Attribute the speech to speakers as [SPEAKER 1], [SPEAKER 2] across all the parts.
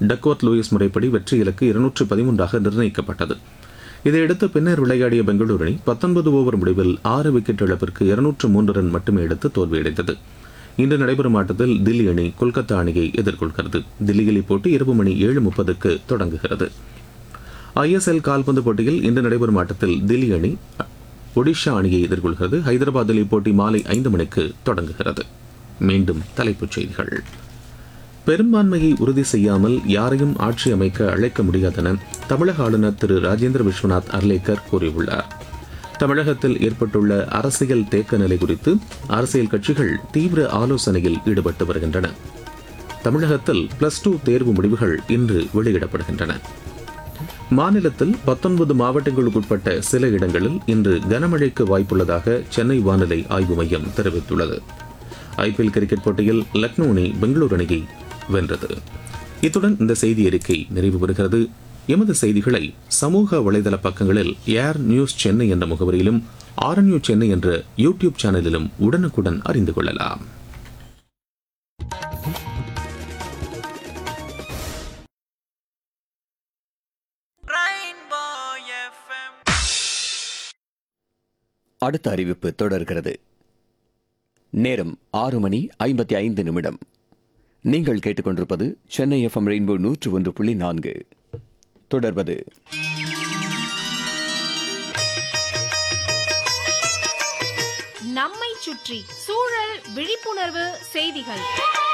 [SPEAKER 1] Duckworth Lewis முறைப்படி வெற்றி இலக்கு இருநூற்று பதிமூன்றாக நிர்ணயிக்கப்பட்டது இதையடுத்து பின்னர் விளையாடிய பெங்களூரு அணி பத்தொன்பது ஓவர் முடிவில் ஆறு விக்கெட் இழப்பிற்கு இருநூற்று மூன்று ரன் மட்டுமே எடுத்து தோல்வியடைந்தது இன்று நடைபெறும் ஆட்டத்தில் தில்லி அணி கொல்கத்தா அணியை எதிர்கொள்கிறது தில்லியில் இப்போட்டி இரவு மணி ஏழு முப்பதுக்கு தொடங்குகிறது ஐஎஸ்எல் கால்பந்து போட்டியில் இன்று நடைபெறும் ஆட்டத்தில் தில்லி அணி ஒடிஷா அணியை எதிர்கொள்கிறது ஹைதராபாத்தில் இப்போட்டி மாலை ஐந்து மணிக்கு தொடங்குகிறது மீண்டும் தலைப்புச் செய்திகள் பெரும்பான்மையை உறுதி செய்யாமல் யாரையும் ஆட்சி அமைக்க அழைக்க முடியாதென தமிழக ஆளுநர் திரு ராஜேந்திர விஸ்வநாத் அர்லேக்கர் கூறியுள்ளார் தமிழகத்தில் ஏற்பட்டுள்ள அரசியல் தேக்க நிலை குறித்து அரசியல் கட்சிகள் தீவிர ஆலோசனையில் ஈடுபட்டு வருகின்றன தமிழகத்தில் பிளஸ் டூ தேர்வு முடிவுகள் இன்று வெளியிடப்படுகின்றன மாநிலத்தில் பத்தொன்பது மாவட்டங்களுக்குட்பட்ட சில இடங்களில் இன்று கனமழைக்கு வாய்ப்புள்ளதாக சென்னை வானிலை ஆய்வு மையம் தெரிவித்துள்ளது ஐபிஎல் கிரிக்கெட் போட்டியில் லக்னோ அணி பெங்களூரு அணியை வென்றது இத்துடன் இந்த செய்தி அறிக்கை நிறைவு பெறுகிறது எமது செய்திகளை சமூக வலைதள பக்கங்களில் ஏர் நியூஸ் சென்னை என்ற முகவரியிலும் ஆர்என்யூ சென்னை என்ற யூடியூப் சேனலிலும் உடனுக்குடன் அறிந்து கொள்ளலாம்
[SPEAKER 2] அடுத்த அறிவிப்பு தொடர்கிறது நேரம் ஆறு மணி ஐம்பத்தி ஐந்து நிமிடம் நீங்கள் கேட்டுக்கொண்டிருப்பது சென்னை எஃப்எம் ரெயின்போ நூற்று ஒன்று புள்ளி நான்கு தொடர்வது
[SPEAKER 3] நம்மை சுற்றி சூழல் விழிப்புணர்வு செய்திகள்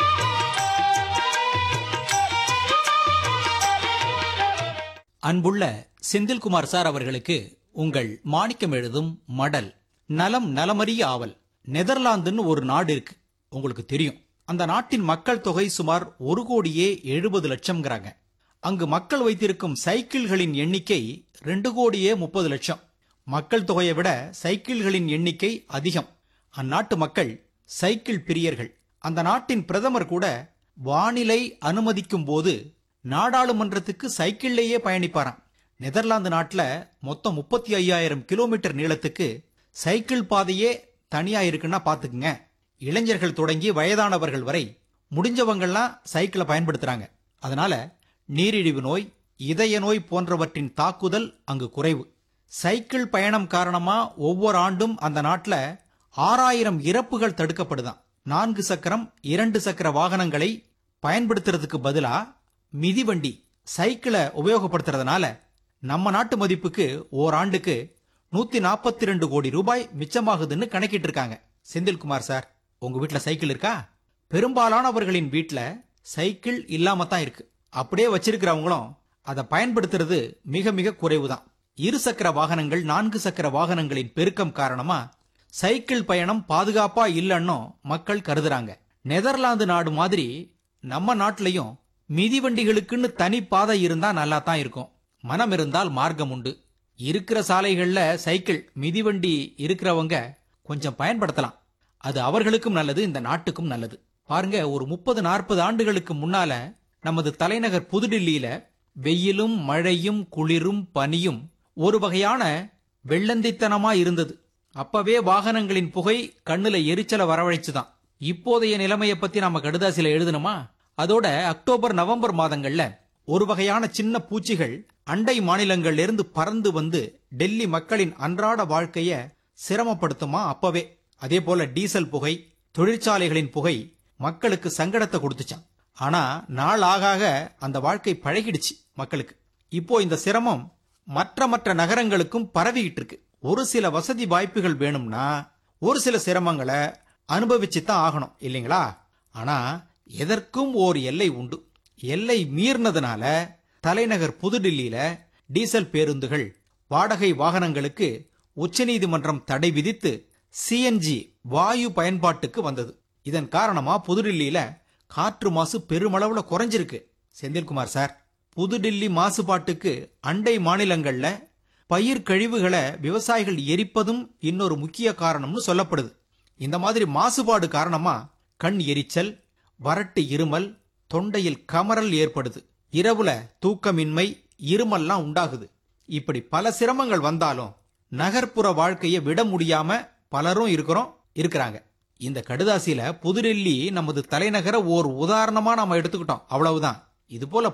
[SPEAKER 4] அன்புள்ள செந்தில்குமார் சார் அவர்களுக்கு உங்கள் மாணிக்கம் எழுதும் மடல் நலம் நலமறிய ஆவல் நெதர்லாந்துன்னு ஒரு நாடு இருக்கு உங்களுக்கு தெரியும் அந்த நாட்டின் மக்கள் தொகை சுமார் ஒரு கோடியே எழுபது லட்சம்ங்கிறாங்க அங்கு மக்கள் வைத்திருக்கும் சைக்கிள்களின் எண்ணிக்கை ரெண்டு கோடியே முப்பது லட்சம் மக்கள் தொகையை விட சைக்கிள்களின் எண்ணிக்கை அதிகம் அந்நாட்டு மக்கள் சைக்கிள் பிரியர்கள் அந்த நாட்டின் பிரதமர் கூட வானிலை அனுமதிக்கும் போது நாடாளுமன்றத்துக்கு சைக்கிள்லேயே பயணிப்பாராம் நெதர்லாந்து நாட்டுல மொத்தம் முப்பத்தி ஐயாயிரம் கிலோமீட்டர் நீளத்துக்கு சைக்கிள் பாதையே தனியா இருக்குன்னா பாத்துக்குங்க இளைஞர்கள் தொடங்கி வயதானவர்கள் வரை முடிஞ்சவங்கெல்லாம் சைக்கிளை பயன்படுத்துறாங்க அதனால நீரிழிவு நோய் இதய நோய் போன்றவற்றின் தாக்குதல் அங்கு குறைவு சைக்கிள் பயணம் காரணமா ஒவ்வொரு ஆண்டும் அந்த நாட்டுல ஆறாயிரம் இறப்புகள் தடுக்கப்படுதாம் நான்கு சக்கரம் இரண்டு சக்கர வாகனங்களை பயன்படுத்துறதுக்கு பதிலா மிதிவண்டி சைக்கிளை உபயோகப்படுத்துறதுனால நம்ம நாட்டு மதிப்புக்கு ஓராண்டுக்கு நூத்தி நாற்பத்தி ரெண்டு கோடி ரூபாய் மிச்சமாகுதுன்னு கணக்கிட்டு இருக்காங்க செந்தில்குமார் சார் உங்க வீட்ல சைக்கிள் இருக்கா பெரும்பாலானவர்களின் வீட்ல சைக்கிள் இல்லாம தான் இருக்கு அப்படியே வச்சிருக்கிறவங்களும் அதை பயன்படுத்துறது மிக மிக குறைவுதான் இரு சக்கர வாகனங்கள் நான்கு சக்கர வாகனங்களின் பெருக்கம் காரணமா சைக்கிள் பயணம் பாதுகாப்பா இல்லைன்னு மக்கள் கருதுறாங்க நெதர்லாந்து நாடு மாதிரி நம்ம நாட்டிலையும் மிதிவண்டிகளுக்குன்னு தனி பாதை இருந்தா நல்லா தான் இருக்கும் மனம் இருந்தால் மார்க்கம் உண்டு இருக்கிற சாலைகள்ல சைக்கிள் மிதிவண்டி இருக்கிறவங்க கொஞ்சம் பயன்படுத்தலாம் அது அவர்களுக்கும் நல்லது இந்த நாட்டுக்கும் நல்லது பாருங்க ஒரு முப்பது நாற்பது ஆண்டுகளுக்கு முன்னால நமது தலைநகர் புதுடில்லியில வெயிலும் மழையும் குளிரும் பனியும் ஒரு வகையான வெள்ளந்தித்தனமா இருந்தது அப்பவே வாகனங்களின் புகை கண்ணுல எரிச்சல வரவழைச்சுதான் இப்போதைய நிலைமைய பத்தி நாம கடுதாசில எழுதணுமா அதோட அக்டோபர் நவம்பர் மாதங்கள்ல ஒரு வகையான சின்ன பூச்சிகள் அண்டை மாநிலங்கள்ல இருந்து பறந்து வந்து டெல்லி மக்களின் அன்றாட வாழ்க்கைய சிரமப்படுத்துமா அப்பவே அதே போல டீசல் புகை தொழிற்சாலைகளின் புகை மக்களுக்கு சங்கடத்தை கொடுத்துச்சான் ஆனா நாள் ஆக ஆக அந்த வாழ்க்கை பழகிடுச்சு மக்களுக்கு இப்போ இந்த சிரமம் மற்ற மற்ற நகரங்களுக்கும் பரவிக்கிட்டு இருக்கு ஒரு சில வசதி வாய்ப்புகள் வேணும்னா ஒரு சில சிரமங்களை அனுபவிச்சு தான் ஆகணும் இல்லைங்களா ஆனா எதற்கும் ஓர் எல்லை உண்டு எல்லை மீறினதுனால தலைநகர் புதுடில்லியில டீசல் பேருந்துகள் வாடகை வாகனங்களுக்கு உச்சநீதிமன்றம் தடை விதித்து சிஎன்ஜி வாயு பயன்பாட்டுக்கு வந்தது இதன் காரணமா புதுடில்லியில காற்று மாசு பெருமளவுல குறைஞ்சிருக்கு செந்தில்குமார் சார் புதுடில்லி மாசுபாட்டுக்கு அண்டை மாநிலங்கள்ல பயிர் கழிவுகளை விவசாயிகள் எரிப்பதும் இன்னொரு முக்கிய காரணம்னு சொல்லப்படுது இந்த மாதிரி மாசுபாடு காரணமா கண் எரிச்சல் வறட்டு இருமல் தொண்டையில் கமறல் ஏற்படுது இரவுல தூக்கமின்மை இருமல்லாம் உண்டாகுது இப்படி பல சிரமங்கள் வந்தாலும் நகர்ப்புற வாழ்க்கையை விட முடியாம பலரும் இருக்கிறோம் இருக்கிறாங்க இந்த கடுதாசியில புதுடெல்லி நமது தலைநகர ஓர் உதாரணமா நாம எடுத்துக்கிட்டோம் அவ்வளவுதான் இது போல